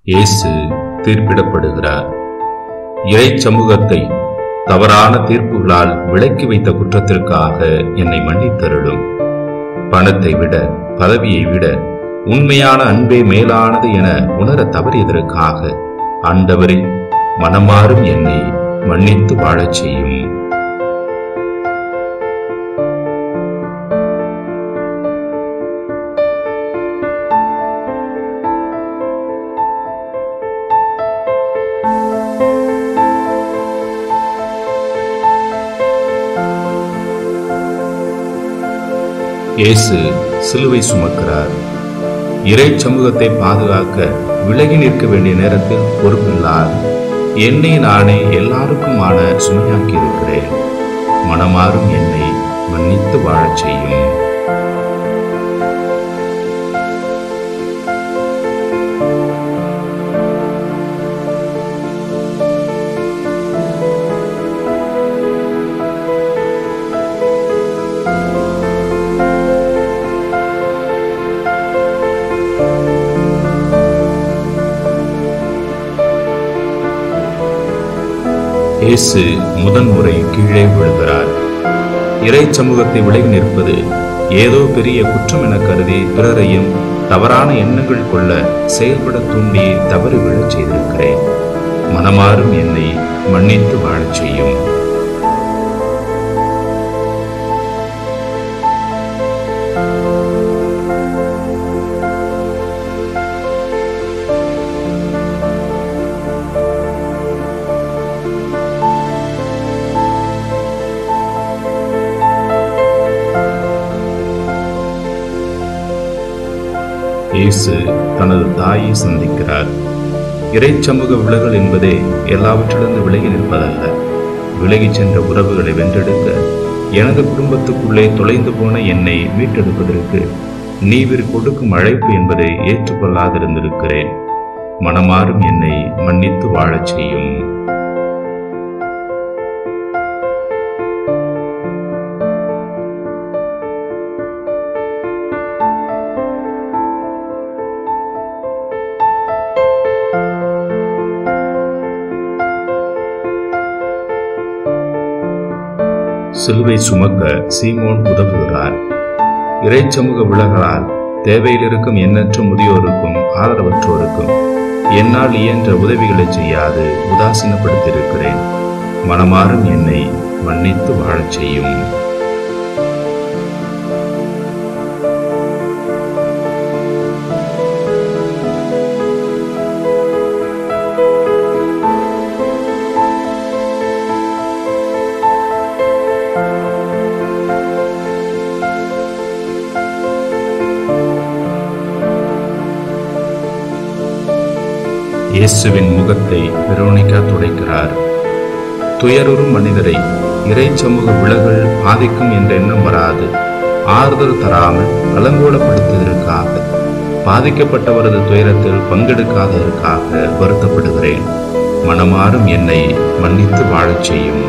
இயேசு தீர்ப்பிடப்படுகிறார் இறை சமூகத்தை தவறான தீர்ப்புகளால் விலக்கி வைத்த குற்றத்திற்காக என்னை மன்னித்தருளும் பணத்தை விட பதவியை விட உண்மையான அன்பே மேலானது என உணர தவறியதற்காக ஆண்டவரே மனமாறும் என்னை மன்னித்து வாழச் செய்யும் இயேசு சிலுவை சுமக்கிறார் இறை சமூகத்தை பாதுகாக்க விலகி நிற்க வேண்டிய நேரத்தில் பொறுப்பில்லார் என்னை நானே எல்லாருக்குமான சுமையாக்கி இருக்கிறேன் மனமாறும் என்னை மன்னித்து வாழச் செய்யும் இயேசு முதன்முறை கீழே விழுகிறார் இறை சமூகத்தை விலகி நிற்பது ஏதோ பெரிய குற்றம் என கருதி பிறரையும் தவறான எண்ணங்கள் கொள்ள செயல்பட தூண்டி தவறு விழச் செய்திருக்கிறேன் மனமாறும் என்னை மன்னித்து வாழச் செய்யும் இயேசு தனது தாயை சந்திக்கிறார் இறை சமூக விலகல் என்பதே எல்லாவற்றிலிருந்து விலகி நிற்பதல்ல விலகிச் சென்ற உறவுகளை வென்றெடுக்க எனது குடும்பத்துக்குள்ளே தொலைந்து போன என்னை மீட்டெடுப்பதற்கு நீவிர் கொடுக்கும் அழைப்பு என்பதை ஏற்றுக்கொள்ளாதிருந்திருக்கிறேன் மனமாறும் என்னை மன்னித்து வாழச் செய்யும் சிலுவை சுமக்க சீமோன் உதவுகிறார் இறை சமூக விலகலால் தேவையில் இருக்கும் எண்ணற்ற முதியோருக்கும் ஆதரவற்றோருக்கும் என்னால் இயன்ற உதவிகளை செய்யாது உதாசீனப்படுத்தியிருக்கிறேன் மனமாறும் என்னை மன்னித்து வாழச் செய்யும் இயேசுவின் முகத்தை வெரோனிகா துடைக்கிறார் துயருறும் மனிதரை இறை சமூக விலகல் பாதிக்கும் என்ற எண்ணம் வராது ஆறுதல் தராமல் அலங்கோலப்படுத்துவதற்காக பாதிக்கப்பட்டவரது துயரத்தில் பங்கெடுக்காததற்காக வருத்தப்படுகிறேன் மனமாறும் என்னை மன்னித்து வாழச் செய்யும்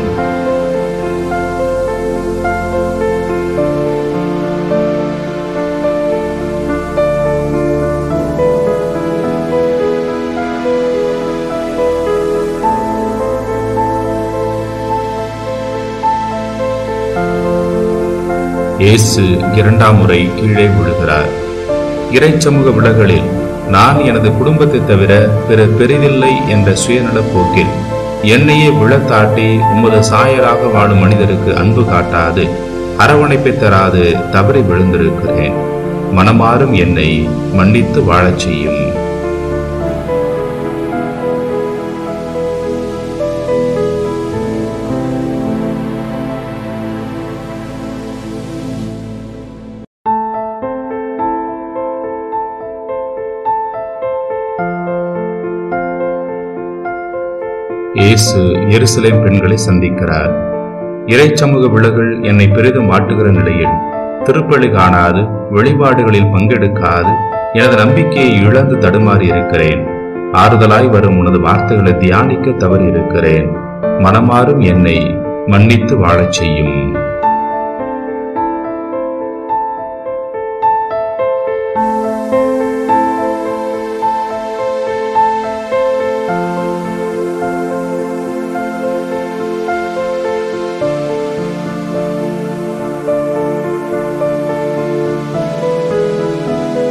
இயேசு இரண்டாம் முறை கீழே விழுகிறார் இறை சமூக விலகலில் நான் எனது குடும்பத்தை தவிர பிறர் பெரிதில்லை என்ற சுயநலப் போக்கில் என்னையே விழத்தாட்டி உமது சாயலாக வாழும் மனிதருக்கு அன்பு காட்டாது அரவணைப்பை தராது தவறி விழுந்திருக்கிறேன் மனமாறும் என்னை மன்னித்து வாழச் செய்யும் இயேசு எருசலேம் பெண்களை சந்திக்கிறார் இறை சமூக விலகல் என்னை பெரிதும் வாட்டுகிற நிலையில் திருப்பலி காணாது வழிபாடுகளில் பங்கெடுக்காது எனது நம்பிக்கையை இழந்து தடுமாறி இருக்கிறேன் ஆறுதலாய் வரும் உனது வார்த்தைகளை தியானிக்க தவறி இருக்கிறேன் மனமாறும் என்னை மன்னித்து வாழச் செய்யும்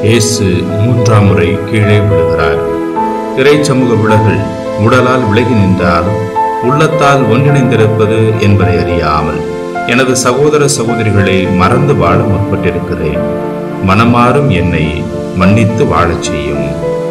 இயேசு மூன்றாம் முறை கீழே விழுகிறார் இறை சமூக விலகல் உடலால் விலகி நின்றாலும் உள்ளத்தால் ஒன்றிணைந்திருப்பது என்பதை அறியாமல் எனது சகோதர சகோதரிகளை மறந்து வாழ முற்பட்டிருக்கிறேன் மனமாறும் என்னை மன்னித்து வாழச் செய்யும்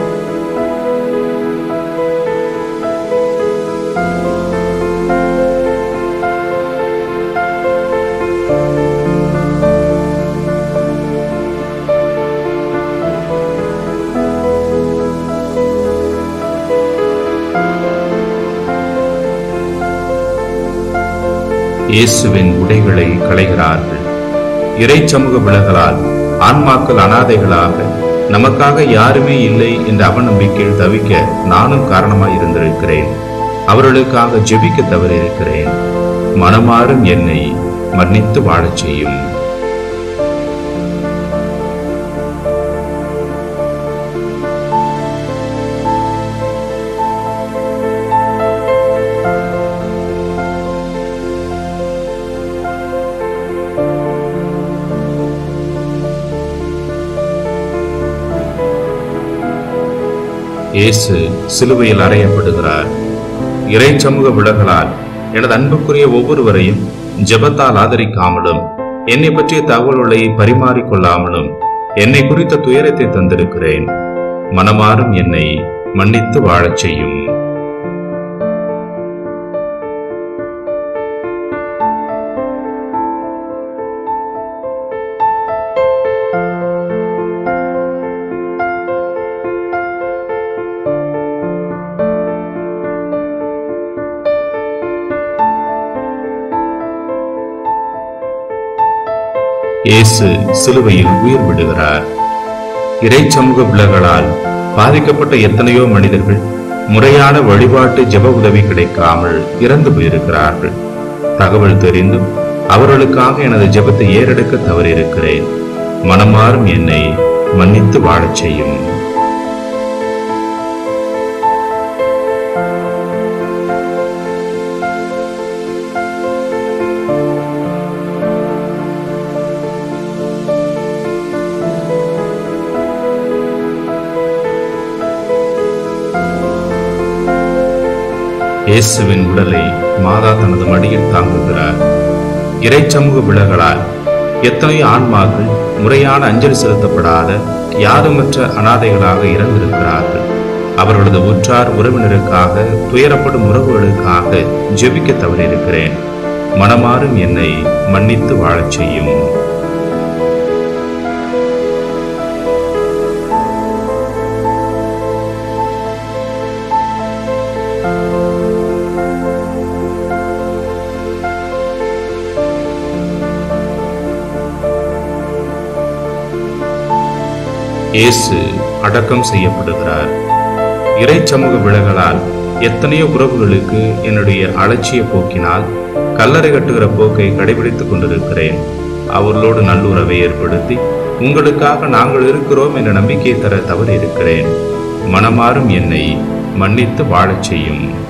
இயேசுவின் உடைகளை களைகிறார்கள் இறை சமூக விலகலால் ஆன்மாக்கள் அனாதைகளாக நமக்காக யாருமே இல்லை என்ற அவநம்பிக்கையில் தவிக்க நானும் காரணமாய் இருந்திருக்கிறேன் அவர்களுக்காக ஜெபிக்க தவறியிருக்கிறேன் மனமாறும் என்னை மன்னித்து வாழச் செய்யும் இயேசு சிலுவையில் அறையப்படுகிறார் இறை சமூக விலகலால் எனது அன்புக்குரிய ஒவ்வொருவரையும் ஜெபத்தால் ஆதரிக்காமலும் என்னை பற்றிய தகவல்களை பரிமாறிக்கொள்ளாமலும் என்னை குறித்த துயரத்தை தந்திருக்கிறேன் மனமாறும் என்னை மன்னித்து வாழச் செய்யும் இயேசு சிலுவையில் உயிர் விடுகிறார் இறை சமூக விலகலால் பாதிக்கப்பட்ட எத்தனையோ மனிதர்கள் முறையான வழிபாட்டு ஜெப உதவி கிடைக்காமல் இறந்து போயிருக்கிறார்கள் தகவல் தெரிந்தும் அவர்களுக்காக எனது ஜெபத்தை ஏறெடுக்க தவறியிருக்கிறேன் மனமாறும் என்னை மன்னித்து வாழச் செய்யும் இயேசுவின் உடலை மாதா தனது மடியில் தாங்குகிறார் இறை சமூக விலகலால் எத்தனையோ ஆன்மாக்கள் முறையான அஞ்சலி செலுத்தப்படாத யாருமற்ற அனாதைகளாக இறந்திருக்கிறார்கள் அவர்களது உற்றார் உறவினருக்காக துயரப்படும் உறவுகளுக்காக ஜெபிக்க தவறியிருக்கிறேன் மனமாறும் என்னை மன்னித்து வாழச் செய்யும் இயேசு அடக்கம் செய்யப்படுகிறார் இறை சமூக விலகலால் எத்தனையோ உறவுகளுக்கு என்னுடைய அலட்சிய போக்கினால் கல்லறை கட்டுகிற போக்கை கடைபிடித்துக் கொண்டிருக்கிறேன் அவர்களோடு நல்லுறவை ஏற்படுத்தி உங்களுக்காக நாங்கள் இருக்கிறோம் என்ற நம்பிக்கை தர தவறி இருக்கிறேன் மனமாறும் என்னை மன்னித்து வாழச் செய்யும்